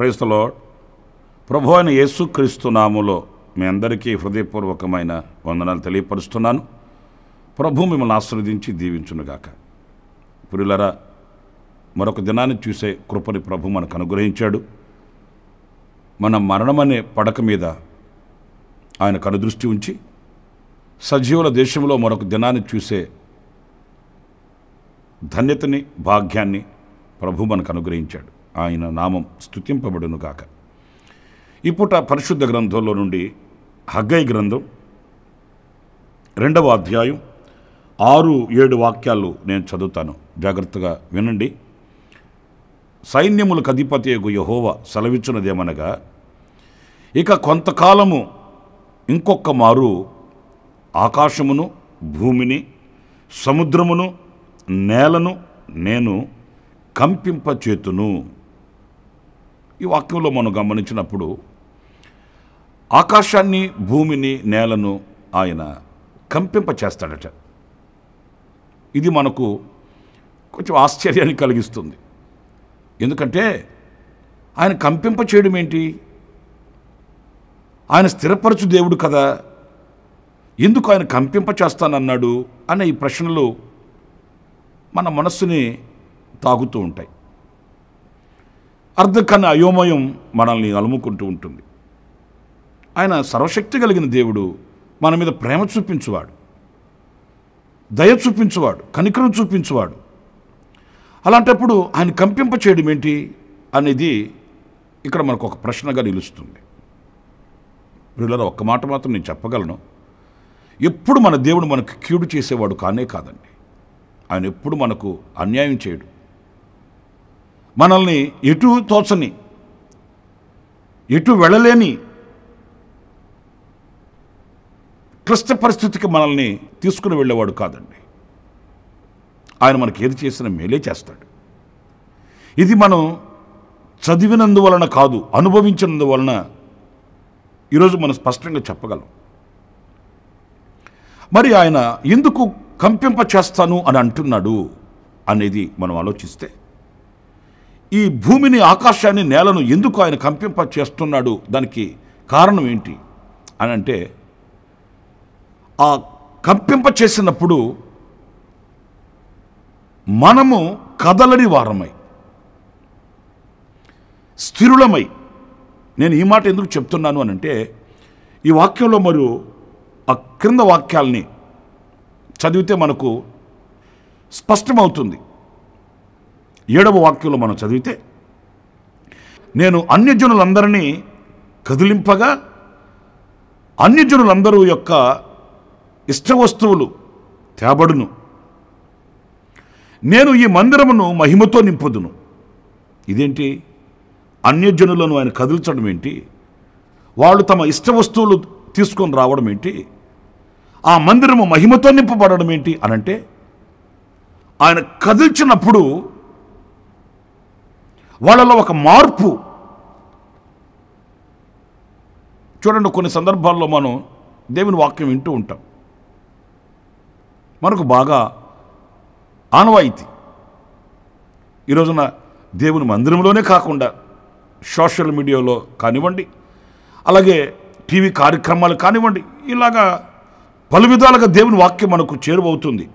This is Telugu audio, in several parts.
క్రైస్తలో ప్రభు అయిన యేసుక్రీస్తు నాములో మీ అందరికీ హృదయపూర్వకమైన వందనాలు తెలియపరుస్తున్నాను ప్రభు మిమ్మల్ని ఆశీర్వదించి దీవించునుగాక పురులరా మరొక దినాన్ని చూసే కృపని ప్రభు మనకు అనుగ్రహించాడు మన మరణమనే పడక మీద ఆయన కనుదృష్టి ఉంచి సజీవుల దేశంలో మరొక దినాన్ని చూసే ధన్యతని భాగ్యాన్ని ప్రభు మనకు అనుగ్రహించాడు ఆయన నామం స్తుతింపబడును గాక ఈ పూట పరిశుద్ధ గ్రంథంలో నుండి హగ్గై గ్రంథం రెండవ అధ్యాయం ఆరు ఏడు వాక్యాలు నేను చదువుతాను జాగ్రత్తగా వినండి సైన్యములకు అధిపతి యహోవ సెలవిచ్చినదేమనగా ఇక కొంతకాలము ఇంకొక మారు ఆకాశమును భూమిని సముద్రమును నేలను నేను కంపింపచేతును ఈ వాక్యంలో మనం గమనించినప్పుడు ఆకాశాన్ని భూమిని నేలను ఆయన కంపింప చేస్తాడట ఇది మనకు కొంచెం ఆశ్చర్యాన్ని కలిగిస్తుంది ఎందుకంటే ఆయన కంపింప చేయడం ఏంటి ఆయన స్థిరపరచు దేవుడు కదా ఎందుకు ఆయన కంపింప చేస్తానన్నాడు అనే ఈ ప్రశ్నలు మన మనస్సుని తాగుతూ ఉంటాయి అర్థం కన్నా అయోమయం మనల్ని అలుముకుంటూ ఉంటుంది ఆయన సర్వశక్తి కలిగిన దేవుడు మన మీద ప్రేమ చూపించువాడు దయ చూపించువాడు కనికరం చూపించువాడు అలాంటప్పుడు ఆయన కంపింప చేయడం ఏంటి అనేది ఇక్కడ మనకు ఒక ప్రశ్నగా నిలుస్తుంది వీళ్ళ ఒక్క మాట మాత్రం నేను చెప్పగలను ఎప్పుడు మన దేవుడు మనకు కీడు చేసేవాడు కానే కాదండి ఆయన ఎప్పుడు మనకు అన్యాయం చేయడు మనల్ని ఎటు తోచని ఎటు వెళ్ళలేని క్లిష్ట పరిస్థితికి మనల్ని తీసుకుని వెళ్ళేవాడు కాదండి ఆయన మనకి ఏది చేసినా మేలే చేస్తాడు ఇది మనం చదివినందువలన కాదు అనుభవించినందువలన ఈరోజు మనం స్పష్టంగా చెప్పగలం మరి ఆయన ఎందుకు కంపింప చేస్తాను అని అంటున్నాడు అనేది మనం ఆలోచిస్తే ఈ భూమిని ఆకాశాన్ని నేలను ఎందుకు ఆయన కంపింప చేస్తున్నాడు దానికి కారణం ఏంటి అని అంటే ఆ కంపింప చేసినప్పుడు మనము కదలని వారమై స్థిరులమై నేను ఈ మాట ఎందుకు చెప్తున్నాను అని అంటే ఈ వాక్యంలో మరియు ఆ క్రింద వాక్యాల్ని చదివితే మనకు స్పష్టమవుతుంది ఏడవ వాక్యంలో మనం చదివితే నేను అన్యజనులందరినీ కదిలింపగా అన్యజనులందరూ యొక్క ఇష్ట వస్తువులు తేబడును నేను ఈ మందిరమును మహిమతో నింపుదును ఇదేంటి అన్యజనులను ఆయన కదిల్చడం ఏంటి వాళ్ళు తమ ఇష్ట వస్తువులు తీసుకొని రావడం ఏంటి ఆ మందిరము మహిమతో నింపబడడం ఏంటి అనంటే ఆయన కదిల్చినప్పుడు వాళ్ళలో ఒక మార్పు చూడండి కొన్ని సందర్భాల్లో మనం దేవుని వాక్యం వింటూ ఉంటాం మనకు బాగా ఆనవాయితీ ఈ రోజున దేవుని మందిరంలోనే కాకుండా సోషల్ మీడియాలో కానివ్వండి అలాగే టీవీ కార్యక్రమాలు కానివ్వండి ఇలాగా పలు విధాలుగా దేవుని వాక్యం మనకు చేరువవుతుంది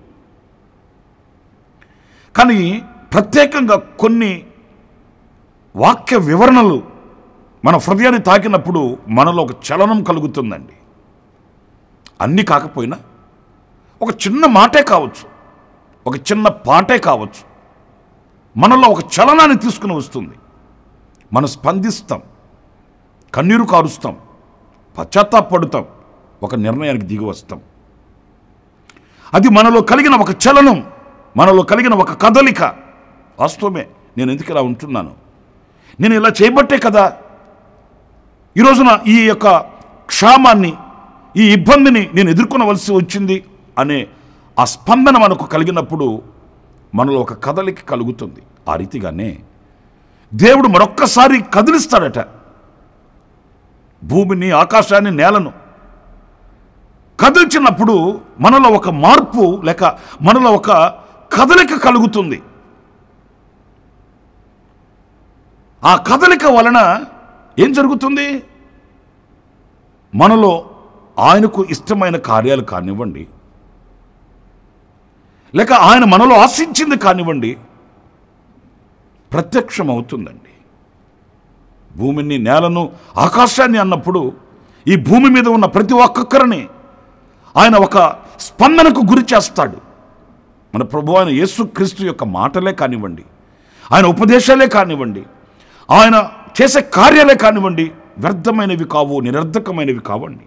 కానీ ప్రత్యేకంగా కొన్ని వాక్య వివరణలు మన హృదయాన్ని తాకినప్పుడు మనలో ఒక చలనం కలుగుతుందండి అన్నీ కాకపోయినా ఒక చిన్న మాటే కావచ్చు ఒక చిన్న పాటే కావచ్చు మనలో ఒక చలనాన్ని తీసుకుని వస్తుంది మనం స్పందిస్తాం కన్నీరు కారుస్తాం పశ్చాత్తాపడుతాం ఒక నిర్ణయానికి దిగి వస్తాం అది మనలో కలిగిన ఒక చలనం మనలో కలిగిన ఒక కదలిక వాస్తవమే నేను ఎందుకు ఇలా ఉంటున్నాను నేను ఇలా చేయబట్టే కదా ఈ రోజున ఈ యొక్క క్షామాన్ని ఈ ఇబ్బందిని నేను ఎదుర్కొనవలసి వచ్చింది అనే ఆ స్పందన మనకు కలిగినప్పుడు మనలో ఒక కదలిక కలుగుతుంది ఆ రీతిగానే దేవుడు మరొక్కసారి కదిలిస్తాడట భూమిని ఆకాశాన్ని నేలను కదిల్చినప్పుడు మనలో ఒక మార్పు లేక మనలో ఒక కదలిక కలుగుతుంది ఆ కదలిక వలన ఏం జరుగుతుంది మనలో ఆయనకు ఇష్టమైన కార్యాలు కానివ్వండి లేక ఆయన మనలో ఆశించింది కానివ్వండి ప్రత్యక్షం అవుతుందండి భూమిని నేలను ఆకాశాన్ని అన్నప్పుడు ఈ భూమి మీద ఉన్న ప్రతి ఒక్కొక్కరిని ఆయన ఒక స్పందనకు గురి చేస్తాడు మన ప్రభు ఆయన యేసుక్రీస్తు యొక్క మాటలే కానివ్వండి ఆయన ఉపదేశాలే కానివ్వండి ఆయన చేసే కార్యాలే కానివ్వండి వ్యర్థమైనవి కావు నిరర్ధకమైనవి కావండి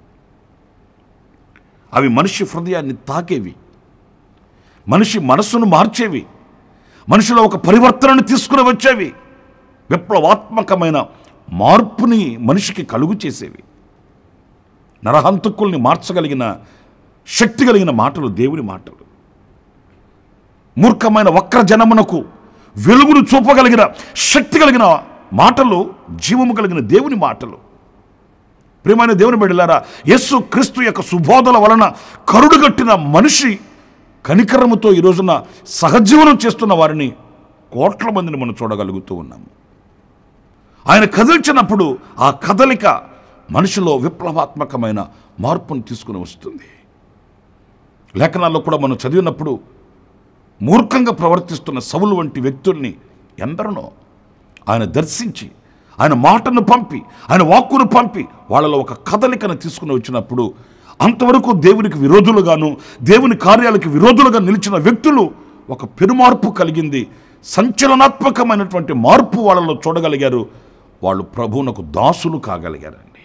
అవి మనిషి హృదయాన్ని తాకేవి మనిషి మనస్సును మార్చేవి మనిషిలో ఒక పరివర్తనను తీసుకుని వచ్చేవి విప్లవాత్మకమైన మార్పుని మనిషికి కలుగు చేసేవి నరహంతకుల్ని మార్చగలిగిన శక్తి కలిగిన మాటలు దేవుని మాటలు మూర్ఖమైన వక్ర జనమునకు వెలుగును చూపగలిగిన శక్తి కలిగిన మాటలు జీవము కలిగిన దేవుని మాటలు ప్రియమైన దేవుని బిడ్డలారా యేసు క్రీస్తు యొక్క సుబోధల వలన కరుడుగట్టిన మనిషి కనికరముతో ఈ రోజున సహజీవనం చేస్తున్న వారిని కోట్ల మందిని మనం చూడగలుగుతూ ఉన్నాము ఆయన కదిల్చినప్పుడు ఆ కదలిక మనిషిలో విప్లవాత్మకమైన మార్పును తీసుకుని వస్తుంది లేఖనాల్లో కూడా మనం చదివినప్పుడు మూర్ఖంగా ప్రవర్తిస్తున్న సవులు వంటి వ్యక్తుల్ని ఎందరినో ఆయన దర్శించి ఆయన మాటను పంపి ఆయన వాక్కును పంపి వాళ్ళలో ఒక కదలికను తీసుకుని వచ్చినప్పుడు అంతవరకు దేవునికి విరోధులుగాను దేవుని కార్యాలకు విరోధులుగా నిలిచిన వ్యక్తులు ఒక పెరుమార్పు కలిగింది సంచలనాత్మకమైనటువంటి మార్పు వాళ్ళలో చూడగలిగారు వాళ్ళు ప్రభువునకు దాసులు కాగలిగారండి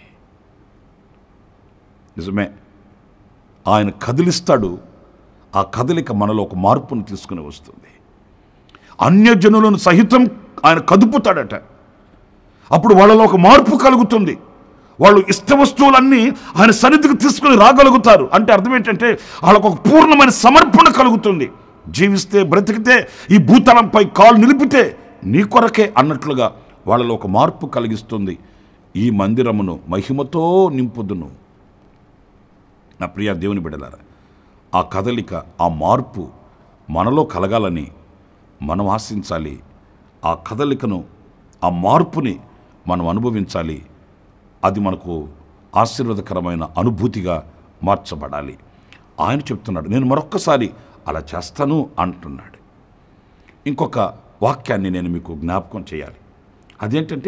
నిజమే ఆయన కదిలిస్తాడు ఆ కదలిక మనలో ఒక మార్పును తీసుకుని వస్తుంది అన్యజనులను సహితం ఆయన కదుపుతాడట అప్పుడు వాళ్ళలో ఒక మార్పు కలుగుతుంది వాళ్ళు ఇష్ట వస్తువులన్నీ ఆయన సన్నిధికి తీసుకుని రాగలుగుతారు అంటే అర్థం ఏంటంటే వాళ్ళకు ఒక పూర్ణమైన సమర్పణ కలుగుతుంది జీవిస్తే బ్రతికితే ఈ భూతలంపై కాలు నిలిపితే నీ కొరకే అన్నట్లుగా వాళ్ళలో ఒక మార్పు కలిగిస్తుంది ఈ మందిరమును మహిమతో నింపుదును నా ప్రియ దేవుని బిడ్డలారా ఆ కదలిక ఆ మార్పు మనలో కలగాలని మనం ఆశించాలి ఆ కదలికను ఆ మార్పుని మనం అనుభవించాలి అది మనకు ఆశీర్వాదకరమైన అనుభూతిగా మార్చబడాలి ఆయన చెప్తున్నాడు నేను మరొక్కసారి అలా చేస్తాను అంటున్నాడు ఇంకొక వాక్యాన్ని నేను మీకు జ్ఞాపకం చేయాలి అదేంటంటే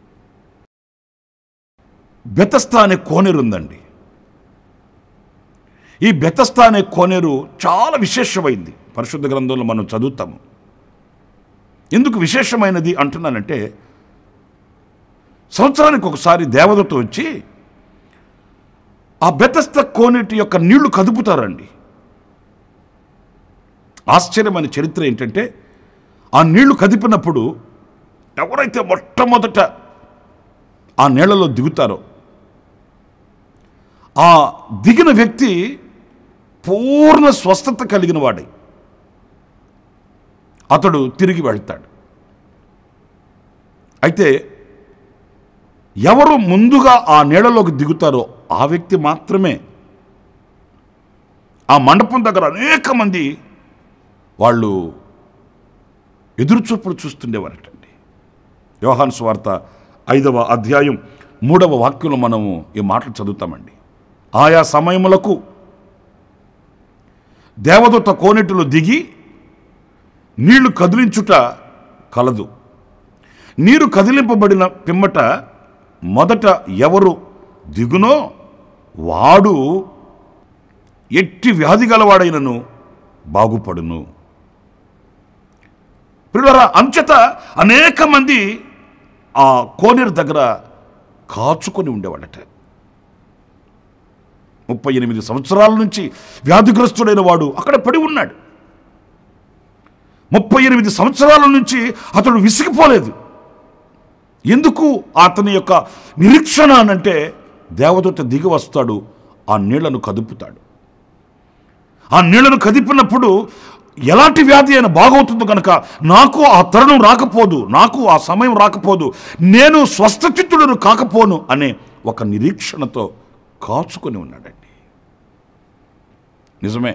బెతస్తా అనే కోనేరు ఉందండి ఈ బెతస్తా అనే కోనేరు చాలా విశేషమైంది పరిశుద్ధ గ్రంథంలో మనం చదువుతాము ఎందుకు విశేషమైనది అంటున్నానంటే సంవత్సరానికి ఒకసారి దేవదత్త వచ్చి ఆ బెతస్త కోనేటి యొక్క నీళ్లు కదుపుతారండి ఆశ్చర్యమైన చరిత్ర ఏంటంటే ఆ నీళ్లు కదిపినప్పుడు ఎవరైతే మొట్టమొదట ఆ నీళ్లలో దిగుతారో ఆ దిగిన వ్యక్తి పూర్ణ స్వస్థత కలిగిన వాడై అతడు తిరిగి వెళ్తాడు అయితే ఎవరు ముందుగా ఆ నీళ్ళలోకి దిగుతారో ఆ వ్యక్తి మాత్రమే ఆ మండపం దగ్గర అనేక మంది వాళ్ళు ఎదురుచూపులు చూస్తుండేవారటండి యోహాను స్వార్త ఐదవ అధ్యాయం మూడవ వాక్యంలో మనము ఈ మాటలు చదువుతామండి ఆయా సమయములకు దేవదూత కోనెట్టులో దిగి నీళ్లు కదిలించుట కలదు నీరు కదిలింపబడిన పిమ్మట మొదట ఎవరు దిగునో వాడు ఎట్టి వ్యాధి గలవాడైనను బాగుపడును పిల్లరా అంచత అనేక మంది ఆ కోనేరు దగ్గర కాచుకొని ఉండేవాడట ముప్పై ఎనిమిది సంవత్సరాల నుంచి వ్యాధిగ్రస్తుడైన వాడు అక్కడ పడి ఉన్నాడు ముప్పై ఎనిమిది సంవత్సరాల నుంచి అతడు విసిగిపోలేదు ఎందుకు అతని యొక్క నిరీక్షణ అనంటే దేవదూత దిగి వస్తాడు ఆ నీళ్లను కదుపుతాడు ఆ నీళ్లను కదిపినప్పుడు ఎలాంటి వ్యాధి అయినా బాగవుతుందో కనుక నాకు ఆ తరుణం రాకపోదు నాకు ఆ సమయం రాకపోదు నేను స్వస్థచిత్తుడను కాకపోను అనే ఒక నిరీక్షణతో కాచుకొని ఉన్నాడండి నిజమే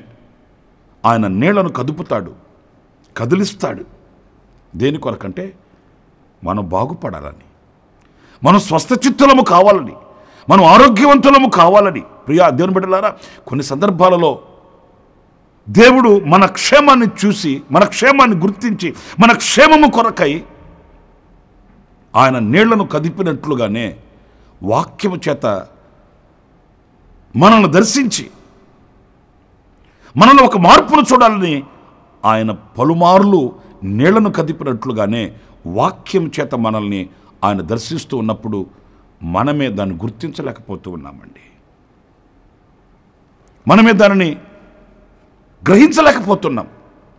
ఆయన నీళ్లను కదుపుతాడు కదిలిస్తాడు దేని కొరకంటే మనం బాగుపడాలని మనం స్వస్థ చిత్తులము కావాలని మనం ఆరోగ్యవంతులము కావాలని ప్రియా దేవుని బిడ్డలారా కొన్ని సందర్భాలలో దేవుడు మన క్షేమాన్ని చూసి మన క్షేమాన్ని గుర్తించి మన క్షేమము కొరకై ఆయన నీళ్లను కదిపినట్లుగానే వాక్యము చేత మనల్ని దర్శించి మనలో ఒక మార్పును చూడాలని ఆయన పలుమార్లు నీళ్లను కదిపినట్లుగానే వాక్యం చేత మనల్ని ఆయన దర్శిస్తూ ఉన్నప్పుడు మనమే దాన్ని గుర్తించలేకపోతూ ఉన్నామండి మనమే దానిని గ్రహించలేకపోతున్నాం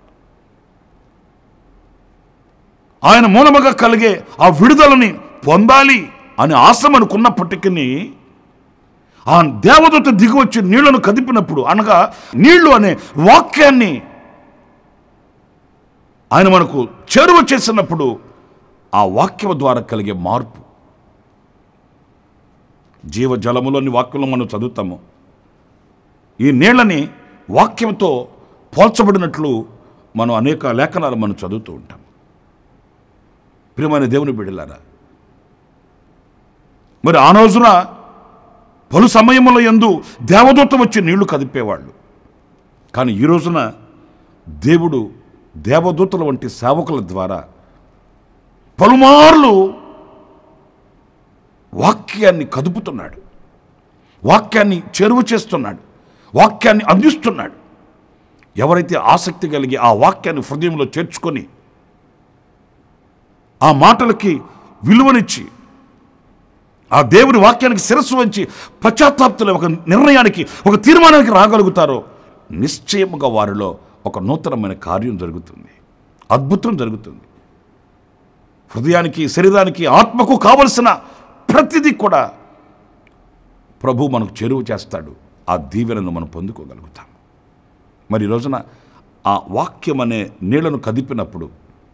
ఆయన మూలముగా కలిగే ఆ విడుదలని పొందాలి అని ఆశ మనకున్నప్పటికీ ఆ దేవదూత దిగి వచ్చి నీళ్లను కదిపినప్పుడు అనగా నీళ్లు అనే వాక్యాన్ని ఆయన మనకు చేరువ చేసినప్పుడు ఆ వాక్యం ద్వారా కలిగే మార్పు జీవజలములోని వాక్యంలో మనం చదువుతాము ఈ నీళ్ళని వాక్యంతో పోల్చబడినట్లు మనం అనేక లేఖనాలు మనం చదువుతూ ఉంటాం ప్రియమైన దేవుని బిడ్డలారా మరి ఆ రోజున పలు సమయముల యందు దేవదూత వచ్చి నీళ్లు కదిపేవాళ్ళు కానీ ఈ రోజున దేవుడు దేవదూతల వంటి సేవకుల ద్వారా పలుమార్లు వాక్యాన్ని కదుపుతున్నాడు వాక్యాన్ని చేరువ చేస్తున్నాడు వాక్యాన్ని అందిస్తున్నాడు ఎవరైతే ఆసక్తి కలిగి ఆ వాక్యాన్ని హృదయంలో చేర్చుకొని ఆ మాటలకి విలువనిచ్చి ఆ దేవుని వాక్యానికి శిరస్సు వంచి పశ్చాత్తాప్తులు ఒక నిర్ణయానికి ఒక తీర్మానానికి రాగలుగుతారో నిశ్చయముగా వారిలో ఒక నూతనమైన కార్యం జరుగుతుంది అద్భుతం జరుగుతుంది హృదయానికి శరీరానికి ఆత్మకు కావలసిన ప్రతిదీ కూడా ప్రభు మనకు చేరువ చేస్తాడు ఆ దీవెనను మనం పొందుకోగలుగుతాం మరి ఈ రోజున ఆ వాక్యం అనే నీళ్లను కదిపినప్పుడు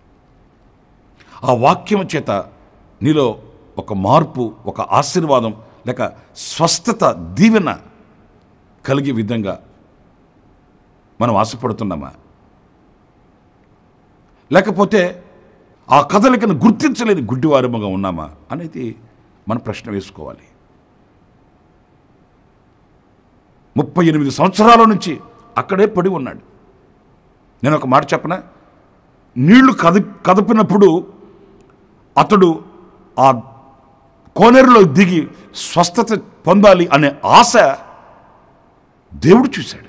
ఆ వాక్యం చేత నీలో ఒక మార్పు ఒక ఆశీర్వాదం లేక స్వస్థత దీవెన కలిగే విధంగా మనం ఆశపడుతున్నామా లేకపోతే ఆ కదలికను గుర్తించలేని గుడ్డివారముగా ఉన్నామా అనేది మనం ప్రశ్న వేసుకోవాలి ముప్పై ఎనిమిది సంవత్సరాల నుంచి అక్కడే పడి ఉన్నాడు నేను ఒక మాట చెప్పనా నీళ్లు కది కదిపినప్పుడు అతడు ఆ కోనేరులో దిగి స్వస్థత పొందాలి అనే ఆశ దేవుడు చూశాడు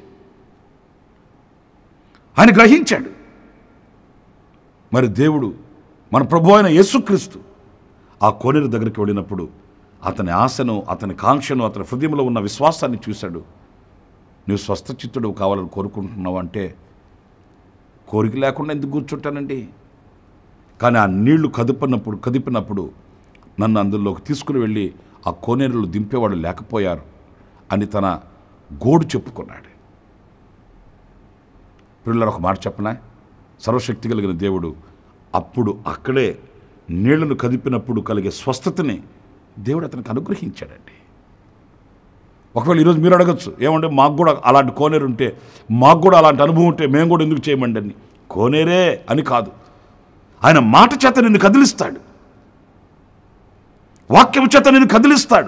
ఆయన గ్రహించాడు మరి దేవుడు మన ప్రభు అయిన యేసుక్రీస్తు ఆ కోనేరు దగ్గరికి వెళ్ళినప్పుడు అతని ఆశను అతని కాంక్షను అతని హృదయంలో ఉన్న విశ్వాసాన్ని చూశాడు నువ్వు స్వస్థ చిత్తుడు కావాలని కోరుకుంటున్నావు అంటే కోరిక లేకుండా ఎందుకు కూర్చుంటానండి కానీ ఆ నీళ్లు కదిపినప్పుడు కదిపినప్పుడు నన్ను అందులోకి తీసుకుని వెళ్ళి ఆ కోనేరులో దింపేవాడు లేకపోయారు అని తన గోడు చెప్పుకున్నాడు పిల్లలు ఒక మాట చెప్పనా సర్వశక్తి కలిగిన దేవుడు అప్పుడు అక్కడే నీళ్లను కదిపినప్పుడు కలిగే స్వస్థతని దేవుడు అతనికి అనుగ్రహించాడండి ఒకవేళ ఈరోజు మీరు అడగచ్చు ఏమంటే మాకు కూడా అలాంటి కోనేరు ఉంటే మాకు కూడా అలాంటి అనుభవం ఉంటే మేము కూడా ఎందుకు చేయమండి అని కోనేరే అని కాదు ఆయన మాట చేత నిన్ను కదిలిస్తాడు వాక్యం చేత నిన్ను కదిలిస్తాడు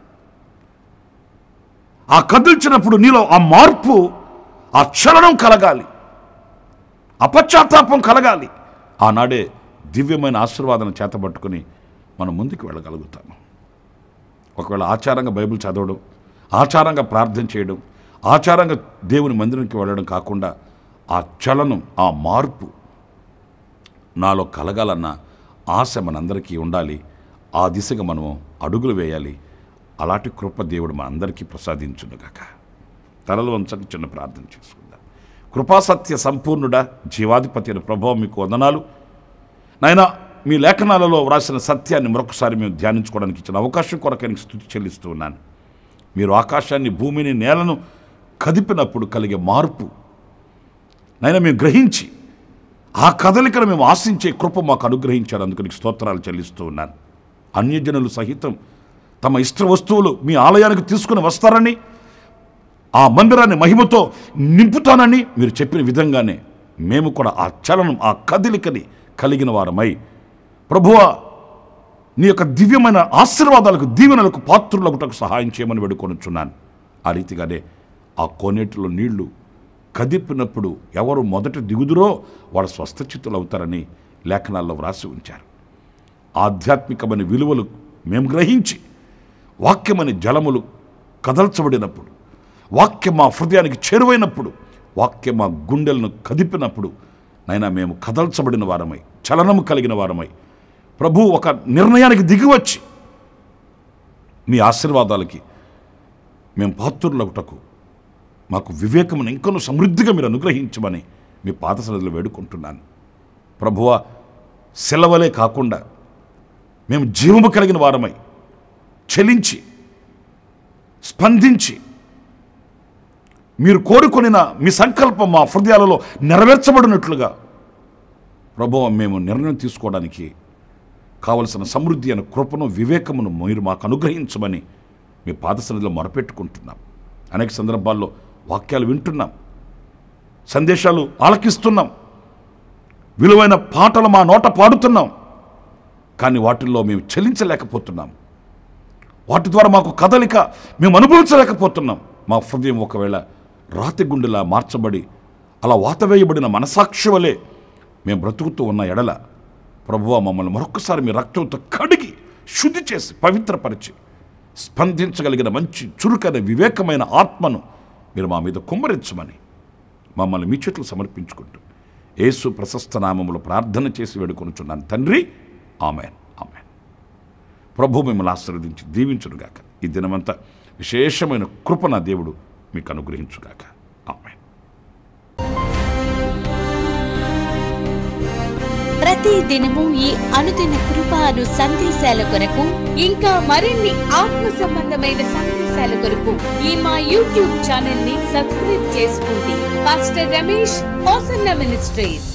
ఆ కదిల్చినప్పుడు నీలో ఆ మార్పు ఆ చలనం కలగాలి అపశ్చాత్తాపం కలగాలి ఆనాడే దివ్యమైన ఆశీర్వాదం చేతబట్టుకుని మనం ముందుకు వెళ్ళగలుగుతాము ఒకవేళ ఆచారంగా బైబిల్ చదవడం ఆచారంగా ప్రార్థన చేయడం ఆచారంగా దేవుని మందిరానికి వెళ్ళడం కాకుండా ఆ చలనం ఆ మార్పు నాలో కలగాలన్న ఆశ మనందరికీ ఉండాలి ఆ దిశగా మనం అడుగులు వేయాలి అలాంటి కృప దేవుడు మనందరికీ ప్రసాదించునుగాక తలలు వంచక చిన్న ప్రార్థన చేసుకుందాం కృపాసత్య సంపూర్ణుడా జీవాధిపతి అయిన ప్రభావం మీకు వందనాలు నాయన మీ లేఖనాలలో వ్రాసిన సత్యాన్ని మరొకసారి మేము ధ్యానించుకోవడానికి ఇచ్చిన అవకాశం కొరకు నీకు స్థుతి చెల్లిస్తూ ఉన్నాను మీరు ఆకాశాన్ని భూమిని నేలను కదిపినప్పుడు కలిగే మార్పు నైనా మేము గ్రహించి ఆ కదలికను మేము ఆశించే కృప మాకు అనుగ్రహించారు అందుకు నీకు స్తోత్రాలు చెల్లిస్తూ ఉన్నాను అన్యజనులు సహితం తమ ఇష్ట వస్తువులు మీ ఆలయానికి తీసుకుని వస్తారని ఆ మందిరాన్ని మహిమతో నింపుతానని మీరు చెప్పిన విధంగానే మేము కూడా ఆ చలనం ఆ కదలికని కలిగిన వారమై ప్రభువ నీ యొక్క దివ్యమైన ఆశీర్వాదాలకు దీవెనలకు పాత్రులకుటకు సహాయం చేయమని వేడుకొనుచున్నాను ఆ రీతిగానే ఆ కోనేటిలో నీళ్లు కదిపినప్పుడు ఎవరు మొదట దిగుదురో వాడు స్వస్థచిత్తులు అవుతారని లేఖనాల్లో వ్రాసి ఉంచారు ఆధ్యాత్మికమైన విలువలు మేము గ్రహించి వాక్యమని జలములు కదల్చబడినప్పుడు వాక్యం మా హృదయానికి చేరువైనప్పుడు వాక్యం మా గుండెలను కదిపినప్పుడు నైనా మేము కదల్చబడిన వారమై చలనము కలిగిన వారమై ప్రభు ఒక నిర్ణయానికి దిగివచ్చి మీ ఆశీర్వాదాలకి మేము పాత్రులవుటకు మాకు వివేకమును ఇంకను సమృద్ధిగా మీరు అనుగ్రహించమని మీ పాదసనదిలో వేడుకుంటున్నాను ప్రభువ సెలవలే కాకుండా మేము జీవము కలిగిన వారమై చలించి స్పందించి మీరు కోరుకొనిన మీ సంకల్పం మా హృదయాలలో నెరవేర్చబడినట్లుగా ప్రభువ మేము నిర్ణయం తీసుకోవడానికి కావలసిన సమృద్ధి అయిన కృపను వివేకమును మీరు మాకు అనుగ్రహించమని మీ పాదసన్నిధిలో మొరపెట్టుకుంటున్నాం అనేక సందర్భాల్లో వాక్యాలు వింటున్నాం సందేశాలు ఆలకిస్తున్నాం విలువైన పాటలు మా నోట పాడుతున్నాం కానీ వాటిల్లో మేము చెల్లించలేకపోతున్నాం వాటి ద్వారా మాకు కదలిక మేము అనుభవించలేకపోతున్నాం మా హృదయం ఒకవేళ రాతి గుండెలా మార్చబడి అలా వాత వేయబడిన మనసాక్షి వలె మేము బ్రతుకుతూ ఉన్న ఎడల ప్రభువ మమ్మల్ని మరొకసారి మీ రక్తంతో కడిగి శుద్ధి చేసి పవిత్రపరిచి స్పందించగలిగిన మంచి చురుకైన వివేకమైన ఆత్మను మీరు మా మీద కుమ్మరించమని మమ్మల్ని మీ చెట్లు సమర్పించుకుంటూ యేసు ప్రశస్త నామములో ప్రార్థన చేసి వేడుకొనుచున్నాను తండ్రి ఆమెన్ ఆమెన్ ప్రభు మిమ్మల్ని ఆశీర్వదించి దీవించునుగాక ఈ దినమంతా విశేషమైన కృప నా దేవుడు మీకు అనుగ్రహించుగాక ఆమెన్ ప్రతి దినము ఈ అనుదిన కృప అను సందేశాల కొరకు ఇంకా మరిన్ని ఆత్మ సంబంధమైన సందేశాల కొరకు ఈ మా యూట్యూబ్ ఛానల్ ని సబ్స్క్రైబ్ చేసుకోండి పాస్టర్ రమేష్ హోసన్న మినిస్ట్రీస్